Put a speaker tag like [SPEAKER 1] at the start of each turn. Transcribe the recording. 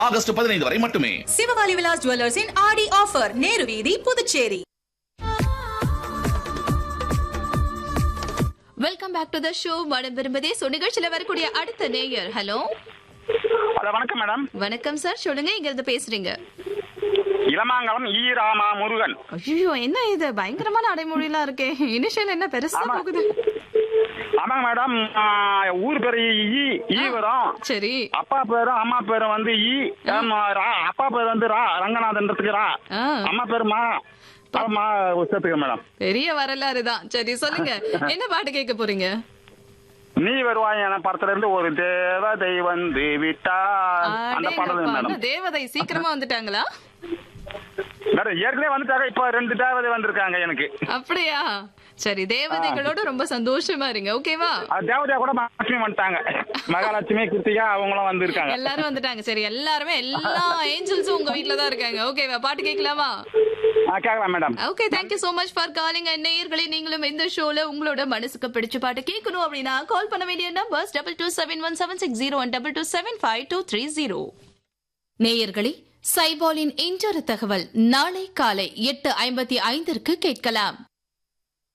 [SPEAKER 1] August பதினைந்து வரை மட்டுமே
[SPEAKER 2] சிவகாலி விலாஸ் ஜுவல்லர்ஸின் ஆடி ஆஃபர் நேரு வீதி Puducherry
[SPEAKER 3] welcome back to the show மனம் விரும்பதே சோ நிகழ்ச்சியில வரக்கூடிய அடுத்த நேயர் ஹலோ
[SPEAKER 4] ஹலோ வணக்கம் மேடம்
[SPEAKER 3] வணக்கம் சார் சொல்லுங்க இங்க இருந்து பேசுறீங்க
[SPEAKER 4] இளமாங்கலம் ஈ ராமா முருகன்
[SPEAKER 3] ஐயோ என்ன இது பயங்கரமான அடைமொழிலாம் இருக்கே இனிஷியல் என்ன பெருசா
[SPEAKER 4] ஆமா.
[SPEAKER 3] போகுது
[SPEAKER 4] ஆமாங்க மேடம் ஆ, ஊர் பேரு ஈ ஈ வரும்
[SPEAKER 3] சரி
[SPEAKER 4] அப்பா பேரும் அம்மா பேரும் வந்து ஈ ஆமா, ரா அப்பா பேர் வந்து ரா ரங்கநாதன்றதுக்கு ரா
[SPEAKER 3] ஆ.
[SPEAKER 4] அம்மா பேரு மா மா சேர்த்துக்க மேடம்
[SPEAKER 3] பெரிய வரலாறு தான் சரி சொல்லுங்க என்ன பாட்டு கேட்க போறீங்க
[SPEAKER 4] நீ வருவாய் என படத்துல இருந்து ஒரு தேவதை வந்து விட்டா அந்த பாடல்
[SPEAKER 3] அடேங்கப்பா,
[SPEAKER 4] மேடம்
[SPEAKER 3] என்ன தேவதை சீக்கிரமா வந்துட்டாங்களா
[SPEAKER 4] மேடம் ஏற்கனவே வந்துட்டாங்க இப்ப ரெண்டு தேவதை வந்திருக்காங்க எனக்கு
[SPEAKER 3] அப்படியா சரி தேவதைகளோட ரொம்ப சந்தோஷமா இருங்க ஓகேவா
[SPEAKER 4] அது தேவதையா கூட மகாலட்சுமி வந்துட்டாங்க மகாலட்சுமி கிருத்திகா அவங்களும் வந்திருக்காங்க
[SPEAKER 3] எல்லாரும் வந்துட்டாங்க சரி எல்லாருமே எல்லா ஏஞ்சல்ஸும் உங்க வீட்ல தான் இருக்காங்க ஓகேவா பாட்டு கேட்கலாமா
[SPEAKER 4] ஆ, கேட்கலாம் madam
[SPEAKER 3] okay thank you so much for calling and நேயர்களே நீங்களும் இந்த ஷோல உங்களோட மனசுக்கு பிடிச்ச பாட்டு கேட்கணும் அப்படின்னா கால் பண்ண வேண்டிய numbers double two seven one seven six zero one double two seven five two three zero நேயர்களே சைபாலின் இன்றொரு தகவல் நாளை காலை எட்டு ஐம்பத்தி ஐந்திற்கு கேட்கலாம்